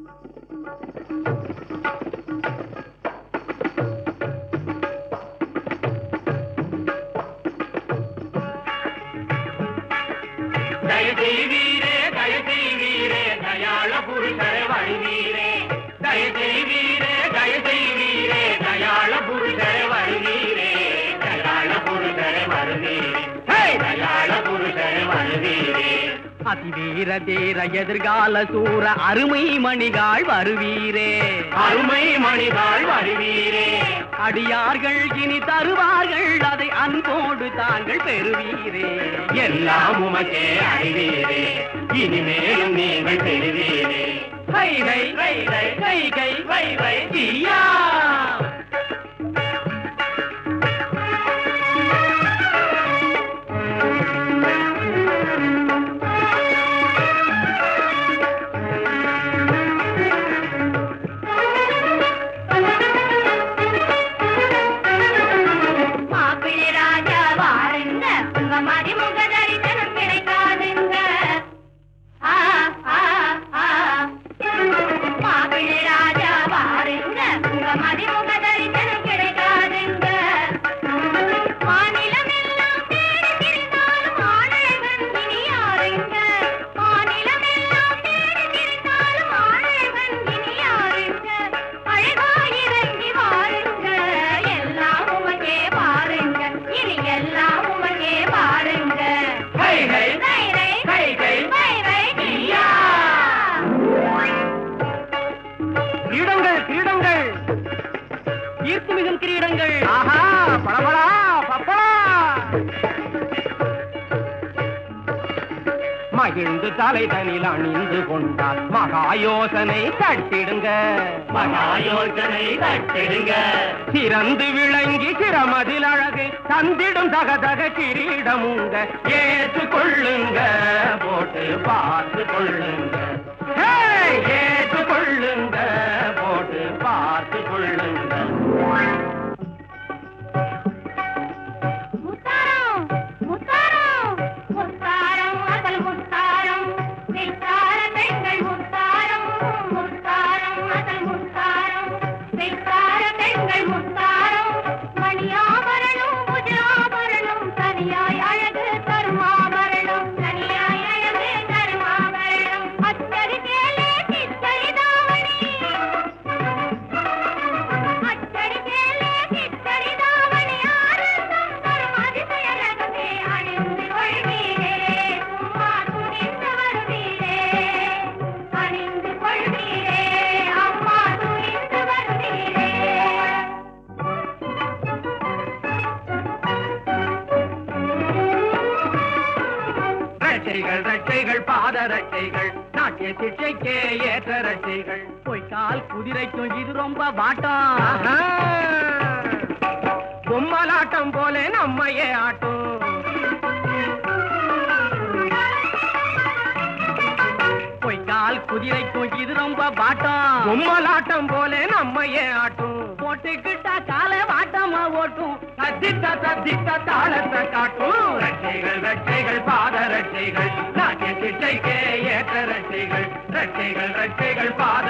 ದಯದೇವೀರೇ ದಯದೇವೀರೇ ದಯಾಳ ಪುರುಷರ வருவீரே ದಯದೇವೀರೇ ದಯದೇವೀರೇ ದಯಾಳ ಪುರುಷರ வருவீரே ದಯಾಳ ಪುರುಷರ வருவீரே ಹೇ ದಯಾಳ ಪುರುಷರ வருவீரே அதிவீர தீர எதிர்கால சூர அருமை மணிகாள் வருவீரே அருமை மணிதாள் வருவீரே அடியார்கள் இனி தருவார்கள் அதை அன்போடு தாங்கள் பெறுவீரே எல்லாம் உமக்கே அறிவீரே இனிமேலும் நீங்கள் பெறுவீரே கை கை கை கை கை கை வை வை தீயா மாப்பிள்ளை ராஜா வாருங்க உங்க மதிமுக தரிசனம் கிடைக்காதுங்க ஆ, ஆ, ஆ. மாப்பிள்ளை ராஜா வாருங்க உங்க மதிமுக தரிசனம் கிடைக்காதுங்க மாநிலமெல்லாம் தேடி திரிந்தாலும் ஆணழகன் இனி யாருங்க மாநிலமெல்லாம் தேடி திரிந்தாலும் ஆணழகன் இனி யாருங்க அழகாயிறங்கி வாருங்க எல்லாம் உமக்கே பாருங்க இனி எல்லாம் உமக்கே பாருங்க ஹை ஹை ரை, ரை, ஹை ஹை ரை, ரை, தீயா கிரீடங்கள் கிரீடங்கள் ஈர்த்து மிகும் கிரீடங்கள் ஆஹா பளபளா பப்பளா மகிழ்ந்து தலை தனில் அணிந்து கொண்டார் மகா யோசனை தட்டிடுங்க மகாயோசனை தட்டிடுங்க சிறந்து விளங்கி சிரமதில் அழகு தந்திடும் தகதக கிரீடம் உங்க ஏற்று கொள்ளுங்க போட்டு பார்த்து கொள்ளுங்க ஹே, ஏற்று கொள்ளுங்க போட்டு பார்த்து கொள்ளுங்க முத்தாரம் முத்தாரம் முத்தாரம் அசல் முத்தாரம் வித்தார பெண்கள் முத்தாரம் முத்தாரம் அசல் முத்தாரம் வித்தார பெண்கள் முத்தாரம் மணியாபரணம் முஜாபரணம் தனியாய் அழகு தருமாபரணம் தனியாய் அழகு தருமாபரணம் அச்சரி கேளே சித்தரி தாவணி அச்சடி கேளே சித்தடி தாவணி ஆனந்தம் தரும் அதிசயரகமே அணிந்து கொள்வீரே சும்மா துணிந்து வருவீரே அணிந்து கொள்வீரே அம்மா துணிந்து வருவீரே ரட்சைகள் ரட்சைகள் பாத ரட்சைகள் நாட்டிய சிற்றைக்கே ஏற்ற ரட்சைகள் பொய்க்கால் குதிரைக்கும் இது ரொம்ப வாட்டம் பொம்மலாட்டம் போல நம்மையே ஆட்டும் பொய்க்கால் குதிரைக்கும் இது ரொம்ப வாட்டம் பொம்மலாட்டம் போல நம்மையே ஆட்டும் போட்டுக்கிட்டா கால வாட்டமா ஓட்டும் தத்தித்த தத்தித்த தாளத்தை காட்டும் ரட்சைகள் ரட்சைகள் பாத ரட்சைகள் நாட்டிய சிட்டைக்கே ஏற்ற ரட்சைகள் ரட்சைகள் ரட்சைகள் பாத